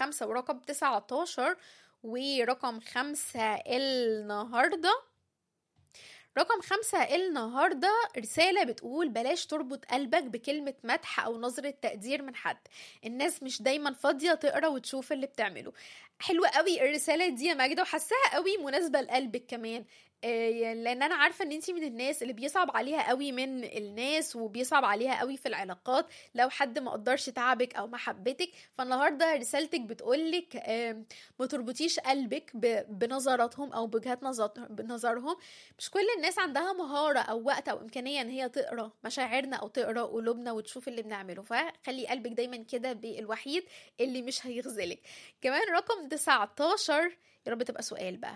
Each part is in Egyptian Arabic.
خمسة ورقم تسعة عشر ورقم خمسة النهاردة رقم خمسة النهاردة رسالة بتقول بلاش تربط قلبك بكلمة مدح أو نظرة تقدير من حد الناس مش دايما فاضية تقرا وتشوف اللي بتعمله حلوة قوي الرسالة دي يا ماجدة وحساها قوي مناسبة لقلبك كمان آه، لان انا عارفه ان انتي من الناس اللي بيصعب عليها قوي من الناس وبيصعب عليها قوي في العلاقات لو حد ما قدرش تعبك او محبتك فالنهارده رسالتك بتقولك آه، ما تربطيش قلبك ب- بنظراتهم او بوجهات نظر- بنظرهم مش كل الناس عندها مهاره او وقت او امكانيه ان هي تقرا مشاعرنا او تقرا قلوبنا وتشوف اللي بنعمله فخلي قلبك دايما كده بالوحيد اللي مش هيخذلك كمان رقم 19 يا رب تبقى سؤال بقى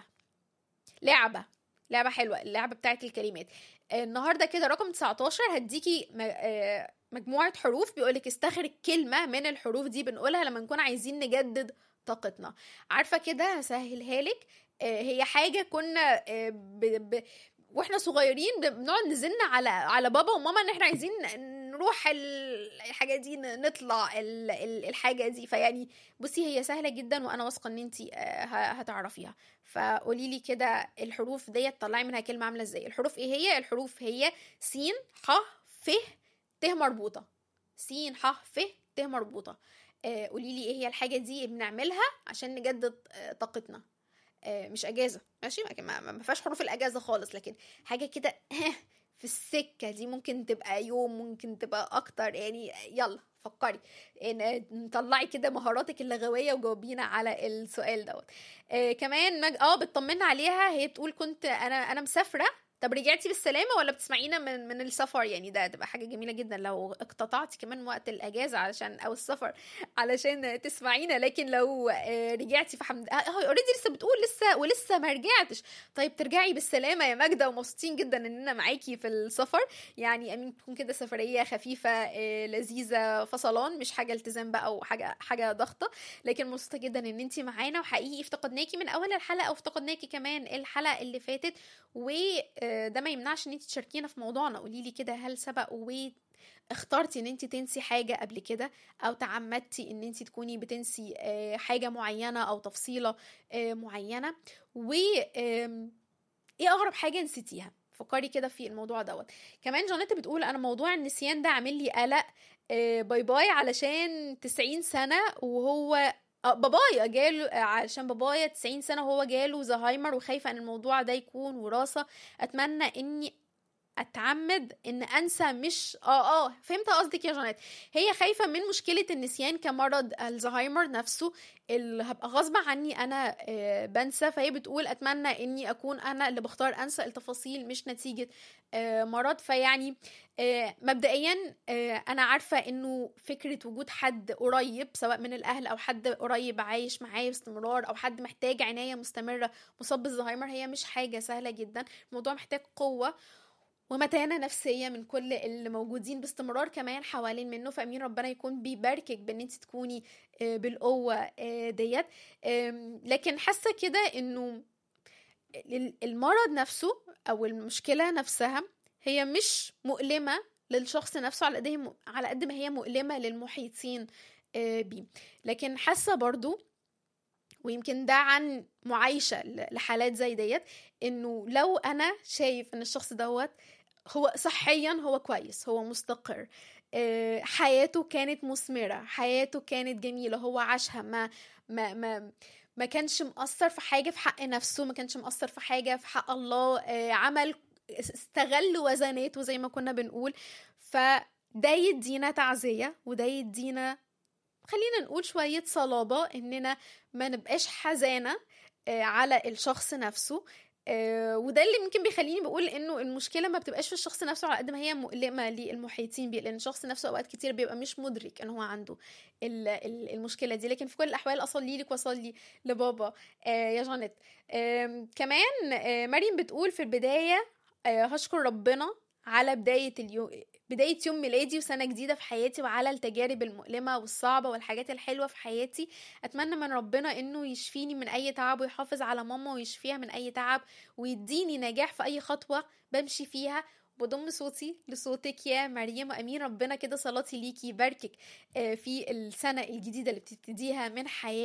لعبه لعبه حلوه اللعبه بتاعت الكلمات آه، النهارده كده رقم 19 هديكي م- آه، مجموعه حروف بيقولك استخرج كلمه من الحروف دي بنقولها لما نكون عايزين نجدد طاقتنا عارفه كده هسهلها لك آه، هي حاجه كنا آه، ب... ب... واحنا صغيرين بنقعد نزن على على بابا وماما ان احنا عايزين نروح ال- الحاجه دي ن- نطلع ال- ال- الحاجه دي فيعني بصي هي سهله جدا وانا واثقه ان انت هتعرفيها فقولي لي كده الحروف ديت طلعي منها كلمه عامله ازاي الحروف ايه هي الحروف هي س ح ف ت مربوطه س ح ف ت مربوطه آه، قولي لي ايه هي الحاجه دي اللي بنعملها عشان نجدد آه، طاقتنا آه، مش اجازه ماشي ما- ما ما فيهاش حروف الاجازه خالص لكن حاجه كده في السكه دي ممكن تبقى يوم ممكن تبقى اكتر يعني يلا فكري إن طلعي كده مهاراتك اللغويه وجاوبينا على السؤال دوت آه كمان مج... اه بتطمنا عليها هي بتقول كنت انا انا مسافره طب رجعتي بالسلامه ولا بتسمعينا من من السفر يعني ده تبقى حاجه جميله جدا لو اقتطعتي كمان وقت الاجازه علشان او السفر علشان تسمعينا لكن لو آه، رجعتي فحمد اه اوريدي لسه بتقول لسه ولسه ما رجعتش طيب ترجعي بالسلامه يا ماجده ومبسوطين جدا اننا معاكي في السفر يعني امين تكون كده سفريه خفيفه آه، لذيذه فصلان مش حاجه التزام بقى وحاجه حاجه ضغطه لكن مبسوطه جدا ان انت معانا وحقيقي افتقدناكي من اول الحلقه وافتقدناكي كمان الحلقه اللي فاتت وده ما يمنعش ان انت تشاركينا في موضوعنا قولي لي كده هل سبق و اخترتي ان انت تنسي حاجة قبل كده او تعمدتي ان انت تكوني بتنسي آه، حاجة معينة او تفصيلة آه، معينة و آم، ايه اغرب حاجة نسيتيها فكري كده في الموضوع دوت كمان جانيت بتقول انا موضوع النسيان ده عامل لي قلق آه، باي باي علشان 90 سنة وهو آه، بابايا جاله آه، علشان بابايا 90 سنة وهو جاله زهايمر وخايفة ان الموضوع ده يكون وراثة اتمنى اني اتعمد ان انسى مش اه اه فهمت قصدك يا جانيت هي خايفه من مشكله النسيان كمرض الزهايمر نفسه اللي هبقى غصب عني انا آه، بنسى فهي بتقول اتمنى اني اكون انا اللي بختار انسى التفاصيل مش نتيجه آه، مرض فيعني آه، مبدئيا آه، انا عارفه انه فكره وجود حد قريب سواء من الاهل او حد قريب عايش معايا باستمرار او حد محتاج عنايه مستمره مصاب بالزهايمر هي مش حاجه سهله جدا الموضوع محتاج قوه ومتانة نفسية من كل اللي موجودين باستمرار كمان حوالين منه فأمين ربنا يكون بيباركك بأن انت تكوني آه، بالقوة آه، ديت آم، لكن حاسة كده انه ال- المرض نفسه او المشكلة نفسها هي مش مؤلمة للشخص نفسه على قد هي م- على قد ما هي مؤلمة للمحيطين آه، بيه لكن حاسة برضو ويمكن ده عن معايشة ل- لحالات زي ديت انه لو انا شايف ان الشخص دوت هو صحيا هو كويس هو مستقر آه، حياته كانت مثمرة حياته كانت جميلة هو عاشها ما ما ما ما كانش مقصر في حاجة في حق نفسه ما كانش مقصر في حاجة في حق الله آه، عمل استغل وزناته زي ما كنا بنقول فده يدينا تعزية وده يدينا خلينا نقول شوية صلابة إننا ما نبقاش حزانة آه، على الشخص نفسه آه، وده اللي يمكن بيخليني بقول انه المشكله ما بتبقاش في الشخص نفسه على قد ما هي مؤلمه للمحيطين بيه لان الشخص نفسه اوقات كتير بيبقى مش مدرك ان هو عنده ال- ال- المشكله دي لكن في كل الاحوال اصلي لك واصلي لبابا آه، يا جانيت آم، كمان آه، مريم بتقول في البدايه آه، هشكر ربنا على بدايه اليوم بداية يوم ميلادي وسنة جديدة في حياتي وعلى التجارب المؤلمة والصعبة والحاجات الحلوة في حياتي أتمنى من ربنا إنه يشفيني من أي تعب ويحافظ على ماما ويشفيها من أي تعب ويديني نجاح في أي خطوة بمشي فيها بضم صوتي لصوتك يا مريم وأمين ربنا كده صلاتي ليكي يباركك آه، في السنة الجديدة اللي بتبتديها من حياتك